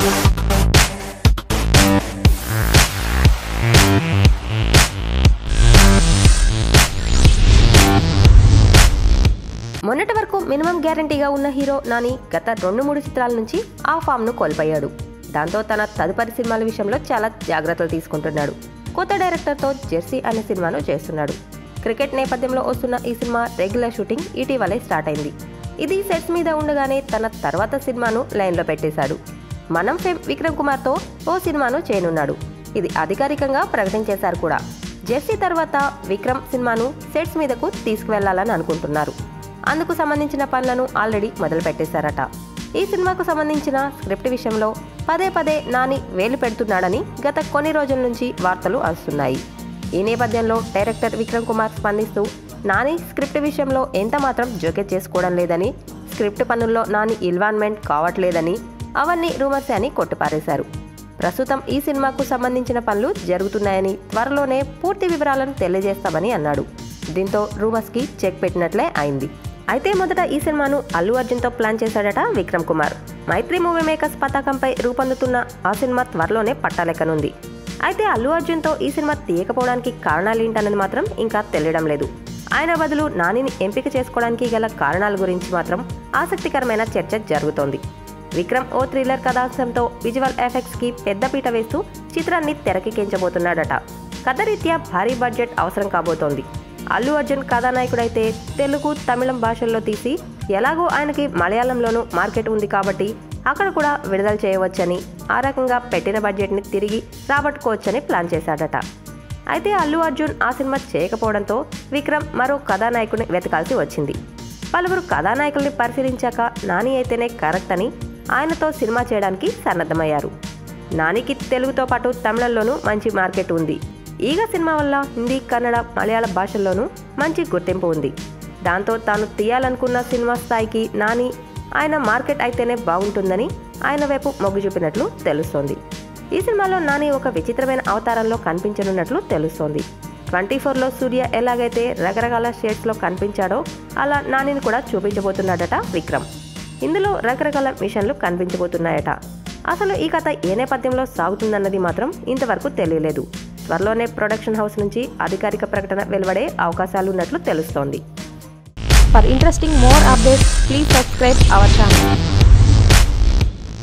మొన్నటి వరకు మినిమం గ్యారంటీగా ఉన్న హీరో నాని గత రెండు మూడు చిత్రాల నుంచి ఆ ఫామ్ను కోల్పోయాడు దాంతో తన తదుపరి సినిమాల విషయంలో చాలా జాగ్రత్తలు తీసుకుంటున్నాడు కొత్త డైరెక్టర్తో జెర్సీ అనే సినిమాను చేస్తున్నాడు క్రికెట్ నేపథ్యంలో వస్తున్న ఈ సినిమా రెగ్యులర్ షూటింగ్ ఇటీవలే స్టార్ట్ అయింది ఇది సెట్స్ మీద ఉండగానే తన తర్వాత సినిమాను లైన్లో పెట్టేశాడు మనం ఫేమ్ విక్రమ్ కుమార్తో ఓ సినిమాను చేయనున్నాడు ఇది అధికారికంగా ప్రకటించేశారు కూడా జెర్సీ తర్వాత విక్రమ్ సినిమాను సెట్స్ మీదకు తీసుకువెళ్లాలని అనుకుంటున్నారు అందుకు సంబంధించిన పనులను ఆల్రెడీ మొదలు పెట్టేశారట ఈ సినిమాకు సంబంధించిన స్క్రిప్ట్ విషయంలో పదే పదే నాని వేలు పెడుతున్నాడని గత కొన్ని రోజుల నుంచి వార్తలు వస్తున్నాయి ఈ నేపథ్యంలో డైరెక్టర్ విక్రమ్ కుమార్ స్పందిస్తూ నాని స్క్రిప్ట్ విషయంలో ఎంత మాత్రం జోక్యం చేసుకోవడం లేదని స్క్రిప్ట్ పనుల్లో నాని ఇన్వాల్వ్మెంట్ కావట్లేదని అవన్నీ రూమర్సే అని కొట్టిపారేశారు ప్రస్తుతం ఈ సినిమాకు సంబంధించిన పనులు జరుగుతున్నాయని త్వరలోనే పూర్తి వివరాలను తెలియజేస్తామని అన్నాడు దీంతో రూమర్స్కి చెక్ పెట్టినట్లే అయింది అయితే మొదట ఈ సినిమాను అల్లు అర్జున్తో ప్లాన్ చేశాడట విక్రమ్ కుమార్ మైత్రి మూవీ మేకర్స్ పతాకంపై రూపొందుతున్న ఆ సినిమా త్వరలోనే పట్టాలెక్కనుంది అయితే అల్లు అర్జున్తో ఈ సినిమా తీయకపోవడానికి కారణాలేంటన్నది మాత్రం ఇంకా తెలియడం లేదు ఆయన బదులు నానిని ఎంపిక చేసుకోవడానికి గల కారణాల గురించి మాత్రం ఆసక్తికరమైన చర్చ జరుగుతోంది విక్రమ్ ఓ థ్రిల్లర్ కథాంశంతో విజువల్ ఎఫెక్ట్స్ కి పెద్దపీట వేస్తూ చిత్రాన్ని తెరకెక్కించబోతున్నాడట కథరీత్యా భారీ బడ్జెట్ అవసరం కాబోతోంది అల్లు అర్జున్ కథానాయకుడైతే తెలుగు తమిళం భాషల్లో తీసి ఎలాగో ఆయనకి మలయాళంలోనూ మార్కెట్ ఉంది కాబట్టి అక్కడ కూడా విడుదల చేయవచ్చని ఆ రకంగా పెట్టిన బడ్జెట్ని తిరిగి రాబట్టుకోవచ్చని ప్లాన్ చేశాడట అయితే అల్లు అర్జున్ ఆ సినిమా చేయకపోవడంతో విక్రమ్ మరో కథానాయకుడిని వెతకాల్సి వచ్చింది పలువురు కథానాయకుల్ని పరిశీలించాక నాని అయితేనే కరెక్ట్ అని ఆయనతో సినిమా చేయడానికి సన్నద్ధమయ్యారు నానికి తెలుగుతో పాటు తమిళంలోనూ మంచి మార్కెట్ ఉంది ఈగ సినిమా వల్ల హిందీ కన్నడ మలయాళ భాషల్లోనూ మంచి గుర్తింపు ఉంది దాంతో తాను తీయాలనుకున్న సినిమా స్థాయికి నాని ఆయన మార్కెట్ అయితేనే బాగుంటుందని ఆయన వైపు మొగ్గు చూపినట్లు తెలుస్తోంది ఈ సినిమాలో నాని ఒక విచిత్రమైన అవతారంలో కనిపించనున్నట్లు తెలుస్తోంది ట్వంటీ ఫోర్లో సూర్య ఎలాగైతే రకరకాల షేడ్స్లో కనిపించాడో అలా నానిని కూడా చూపించబోతున్నాడట విక్రమ్ ఇందులో రకరకాల మిషన్లు కనిపించబోతున్నాయట అసలు ఈ కథ ఏ నేపథ్యంలో సాగుతుందన్నది మాత్రం ఇంతవరకు తెలియలేదు త్వరలోనే ప్రొడక్షన్ హౌస్ నుంచి అధికారిక ప్రకటన వెలువడే అవకాశాలు ఉన్నట్లు తెలుస్తోంది For interesting more updates, please subscribe our channel.